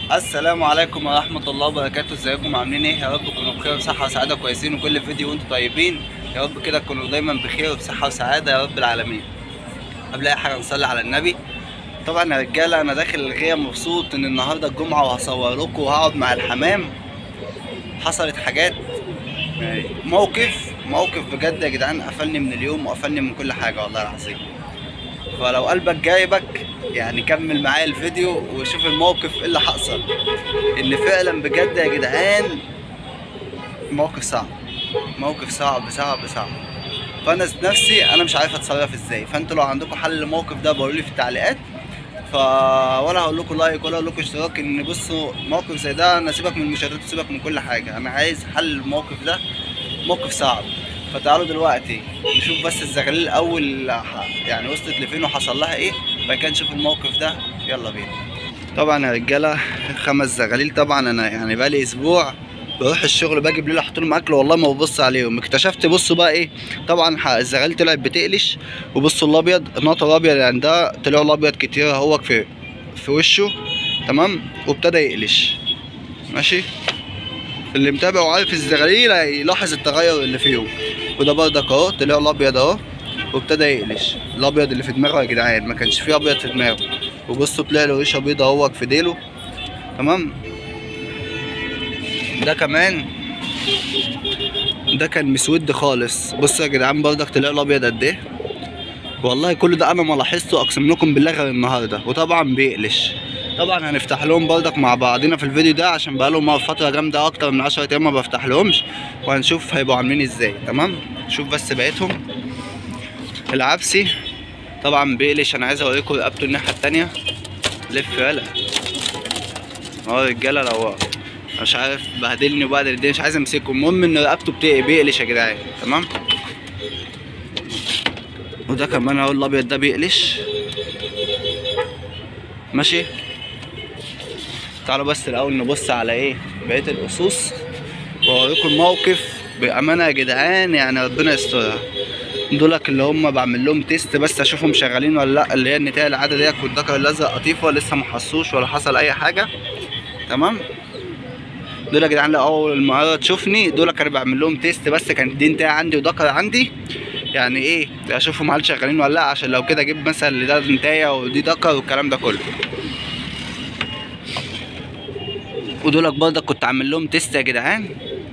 السلام عليكم ورحمة الله وبركاته ازيكم عاملين ايه يا رب تكونوا بخير وصحة وسعادة كويسين وكل فيديو وانتم طيبين يا رب كده تكونوا دايما بخير وبصحة وسعادة يا رب العالمين قبل اي حاجة نصلي على النبي طبعا يا رجالة انا داخل الغية مبسوط ان النهاردة الجمعة وهصور لكم وهقعد مع الحمام حصلت حاجات موقف موقف بجد يا جدعان قفلني من اليوم وقفلني من كل حاجة والله العظيم فلو قلبك جايبك يعني كمل معايا الفيديو وشوف الموقف ايه اللي حصل ان فعلا بجد يا جدعان موقف صعب موقف صعب صعب صعب فانا ذات نفسي انا مش عارف اتصرف ازاي فانتوا لو عندكم حل للموقف ده بقولوا لي في التعليقات ف ولا هقول لكم لايك ولا هقول لكم اشتراك ان بصوا موقف زي ده انا سيبك من المشاهدات وسيبك من كل حاجه انا عايز حل الموقف ده موقف صعب فتعالوا دلوقتي نشوف بس الزغاليل الاول يعني وصلت لفين وحصل لها ايه بعد كده نشوف الموقف ده يلا بينا طبعا يا رجاله خمس زغاليل طبعا انا يعني بقالي اسبوع بروح الشغل باجي بالليل احط لهم اكل والله ما ببص عليهم اكتشفت بصوا بقى ايه طبعا ح- الزغاليل طلعت بتقلش وبصوا الابيض النقطه الابيض يعني ده طلع له ابيض كتير اهو في في وشه تمام وابتدى يقلش ماشي اللي متابع وعارف الزغاليل هيلاحظ التغير اللي فيهم وده برضك اهو طلع له ابيض اهو وابتدى يقلش الابيض اللي في دماغه يا جدعان ما كانش فيه ابيض في دماغه وبصوا طلع له ريشه بيضه اهو في ديله تمام ده كمان ده كان مسود خالص بصوا يا جدعان برضك طلع له ابيض قد ايه والله كل ده انا ما لاحظته اقسم لكم بالله غير النهارده وطبعا بيقلش طبعا هنفتح لهم برضك مع بعضينا في الفيديو ده عشان بقالهم فتره جامده اكتر من 10 ايام ما بفتح لهمش وهنشوف هيبقوا عاملين ازاي تمام شوف بس بقيتهم العبسي طبعا بيقلش انا عايز اوريكم رقبته الناحيه التانية لف يلا اهو رجاله لو مش عارف بهدلني وبهدل الدنيا مش عايز امسكه المهم ان رقبته بتق- بيقلش يا جدعان تمام وده كمان اهو الابيض ده بيقلش ماشي تعالوا بس الاول نبص على ايه بقيه الاسوس واوريكم الموقف بامانه يا جدعان يعني ربنا يسترها دولك اللي هم بعمل لهم تيست بس اشوفهم شغالين ولا لا اللي هي النتايه العاده ديت والذكر الازرق قطيفه لسه ما حسوش ولا حصل اي حاجه تمام دول يا جدعان لو اول مره تشوفني دول كانوا بعمل لهم تيست بس كانت دي نتايه عندي وذكر عندي يعني ايه اشوفهم هل شغالين ولا لا عشان لو كده اجيب مثلا اللي ده نتايه ودي ذكر والكلام ده كله ودولك برضك كنت عامل لهم تيست يا جدعان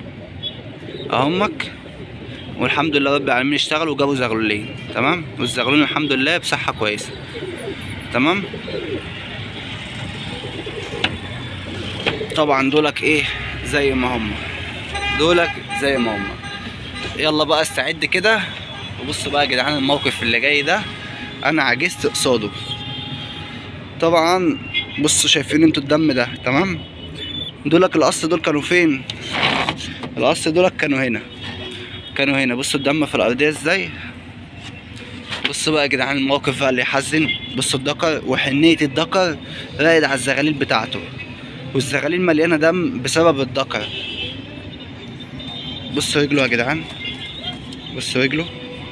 اهمك والحمد لله رب العالمين اشتغلوا وجابوا زغلولين تمام والزغلولين الحمد لله بصحه كويسه تمام طبعا دولك ايه زي ما هم دولك زي ما هم يلا بقى استعد كده وبصوا بقى يا جدعان الموقف اللي جاي ده انا عجزت قصاده طبعا بصوا شايفين انتوا الدم ده تمام دولك القص دول كانوا فين القص دولك كانوا هنا كانوا هنا بصوا الدم في الارضيه ازاي بصوا بقى يا جدعان الموقف بقى اللي يحزن بصوا الدكر وحنيه الدكر راقد على الزغاليل بتاعته والزغاليل مليانه دم بسبب الدكر بصوا رجله يا جدعان بصوا رجله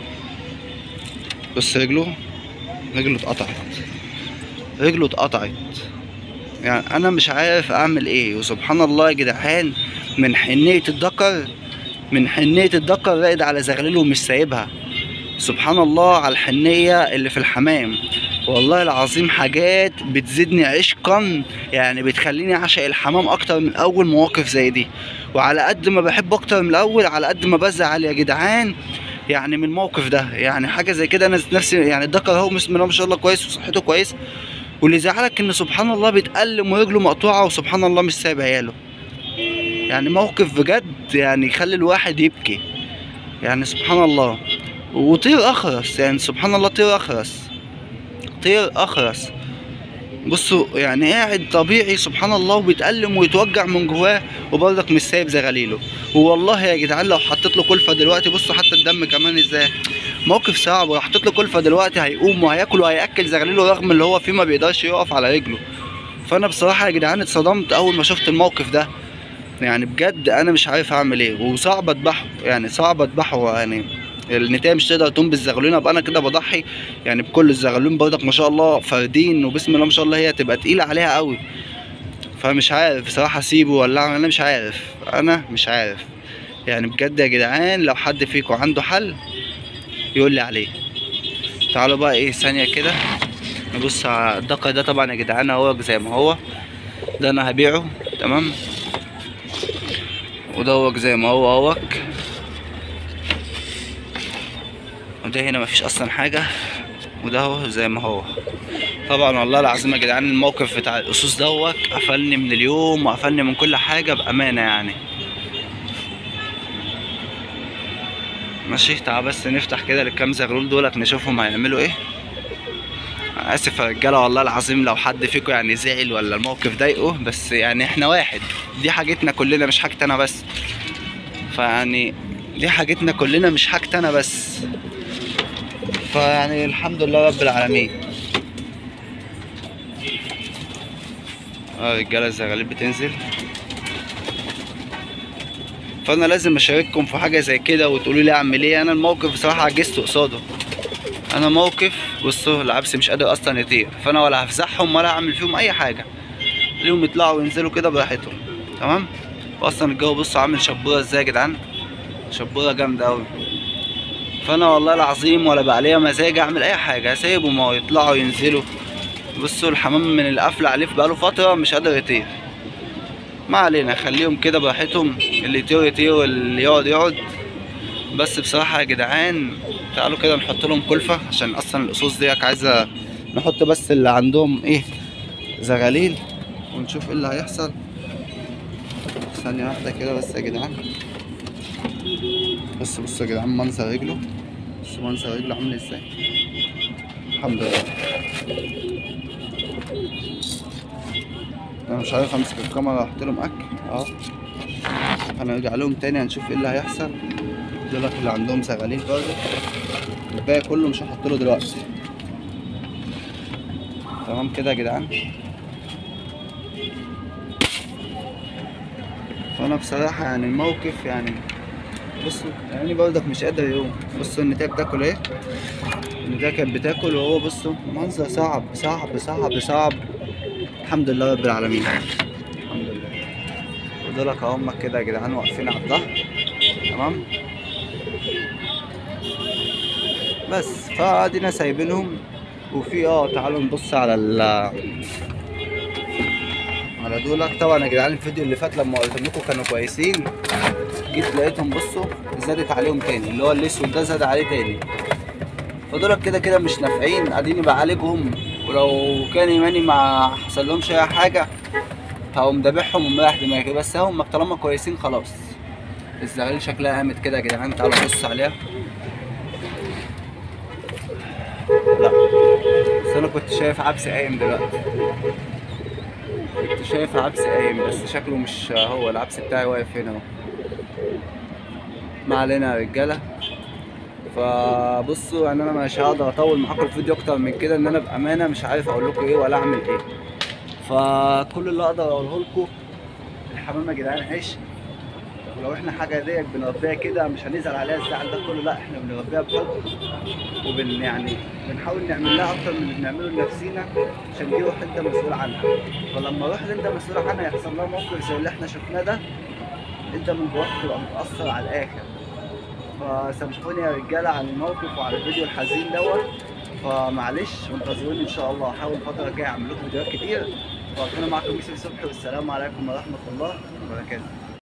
بص رجله رجله اتقطعت رجله اتقطعت يعني انا مش عارف اعمل ايه وسبحان الله يا جدعان من حنية الدكر من حنية الدكر راقد على زغلله ومش سايبها سبحان الله على الحنية اللي في الحمام والله العظيم حاجات بتزيدني عشقا يعني بتخليني اعشق الحمام اكتر من اول مواقف زي دي وعلى قد ما بحب اكتر من الاول على قد ما بزعل يا جدعان يعني من الموقف ده يعني حاجه زي كده انا ذات نفسي يعني الدكر اهو بسم الله ما شاء الله كويس وصحته كويس واللي زعلك ان سبحان الله بيتألم ورجله مقطوعه وسبحان الله مش سايب عياله يعني موقف بجد يعني يخلي الواحد يبكي يعني سبحان الله وطير اخرس يعني سبحان الله طير اخرس طير اخرس بصوا يعني قاعد طبيعي سبحان الله وبيتألم ويتوجع من جواه وبرضك مش سايب زغاليله والله يا جدعان لو حطيت له كلفه دلوقتي بصوا حتى الدم كمان ازاي موقف صعب لو حطيت له كلفه دلوقتي هيقوم وهياكل وهياكل زغاليله رغم اللي هو فيه ما بيقدرش يقف على رجله فانا بصراحه يا جدعان اتصدمت اول ما شفت الموقف ده يعني بجد انا مش عارف اعمل ايه وصعب اذبحه يعني صعب اذبحه يعني النتايه مش تقدر تقوم بالزغلولين ابقى انا كده بضحي يعني بكل الزغلولين برضك ما شاء الله فاردين وبسم الله ما شاء الله هي تبقى تقيله عليها قوي فمش عارف بصراحة اسيبه ولا اعمل انا مش عارف انا مش عارف يعني بجد يا جدعان لو حد فيكم عنده حل يقول لي عليه تعالوا بقى ايه ثانية كده نبص على الدقة ده طبعا يا جدعان اهو زي ما هو ده انا هبيعه تمام ودوك زي ما هو اهوك وده هنا مفيش اصلا حاجة وده هو زي ما هو طبعا والله العظيم يا جدعان الموقف بتاع الاسوس دوت قفلني من اليوم وقفلني من كل حاجة بأمانة يعني ماشي تعال بس نفتح كده للكام زغلول دولت نشوفهم هيعملوا ايه أنا اسف يا رجاله والله العظيم لو حد فيكم يعني زعل ولا الموقف ضايقه بس يعني احنا واحد دي حاجتنا كلنا مش حاجتي انا بس فيعني دي حاجتنا كلنا مش حاجتي انا بس فيعني الحمد لله رب العالمين اه رجاله الزغاليل بتنزل فانا لازم اشارككم في حاجه زي كده وتقولوا لي اعمل ايه انا الموقف بصراحه عجزت قصاده انا موقف بصوا العبس مش قادر اصلا يطير فانا ولا هفزعهم ولا اعمل فيهم اي حاجه ليهم يطلعوا وينزلوا كده براحتهم تمام واصلا الجو بصوا عامل شبوره ازاي يا جدعان شبوره جامده قوي فانا والله العظيم ولا بقى ليا مزاج اعمل اي حاجه سايبهم اهو يطلعوا ينزلوا بصوا الحمام من القفل عليه بقاله فتره مش قادر يطير ما علينا خليهم كده براحتهم اللي يطير يطير واللي يقعد يقعد بس بصراحة يا جدعان تعالوا كده نحط لهم كلفة عشان اصلا الاسوس ديك عايزة نحط بس اللي عندهم ايه زغاليل ونشوف ايه اللي هيحصل ثانية واحدة كده بس يا جدعان بص بص يا جدعان منظر رجله بص منظر رجله عامل ازاي الحمد لله انا مش عارف امسك الكاميرا واحط لهم اكل اهو هنرجع لهم تاني هنشوف ايه اللي هيحصل دولت اللي عندهم زغاليل برضه الباقي كله مش هحط له دلوقتي تمام كده يا جدعان فانا بصراحه يعني الموقف يعني بصوا يعني برضك مش قادر يقوم بصوا النتايه بتاكل ايه النتايه كانت بتاكل وهو بصوا منظر صعب صعب صعب صعب الحمد لله رب العالمين الحمد لله ودولك هم كده يا جدعان واقفين على الظهر تمام بس فادينا سايبينهم وفي اه تعالوا نبص على ال على دولك طبعا يا جدعان الفيديو اللي فات لما قلت لكم كانوا كويسين جيت لقيتهم بصوا زادت عليهم تاني اللي هو الاسود ده زاد عليه تاني فدولك كده كده مش نافعين اديني بعالجهم ولو كان ايماني ما حصل لهمش اي حاجه هقوم دابحهم ومريح دماغي بس هم طالما كويسين خلاص الزغاليل شكلها قامت كده يا جدعان تعالوا نبص عليها لا بس انا كنت شايف عبس قايم دلوقتي كنت شايف عبس قايم بس شكله مش هو العبس بتاعي واقف هنا اهو ما علينا يا رجاله فبصوا يعني انا مش هقدر اطول معاكم الفيديو اكتر من كده ان انا بامانه مش عارف اقول لكم ايه ولا اعمل ايه فكل اللي اقدر اقوله لكم الحمام يا جدعان عيش ولو احنا حاجه ديت بنربيها كده مش هنزعل عليها الزعل ده كله لا احنا بنربيها بحب وبن يعني بنحاول نعمل لها اكتر من اللي بنعمله لنفسينا عشان دي روح انت مسؤول عنها فلما روح اللي انت مسؤول عنها يحصل لها موقف زي اللي احنا شفناه ده انت من جواك تبقى متاثر على الاخر فسامحوني يا رجاله على الموقف وعلى الفيديو الحزين دوت فمعلش وانتظروني ان شاء الله هحاول الفتره الجايه اعمل لكم فيديوهات كتير وكنا معكم يوسف صبحي والسلام عليكم ورحمه الله وبركاته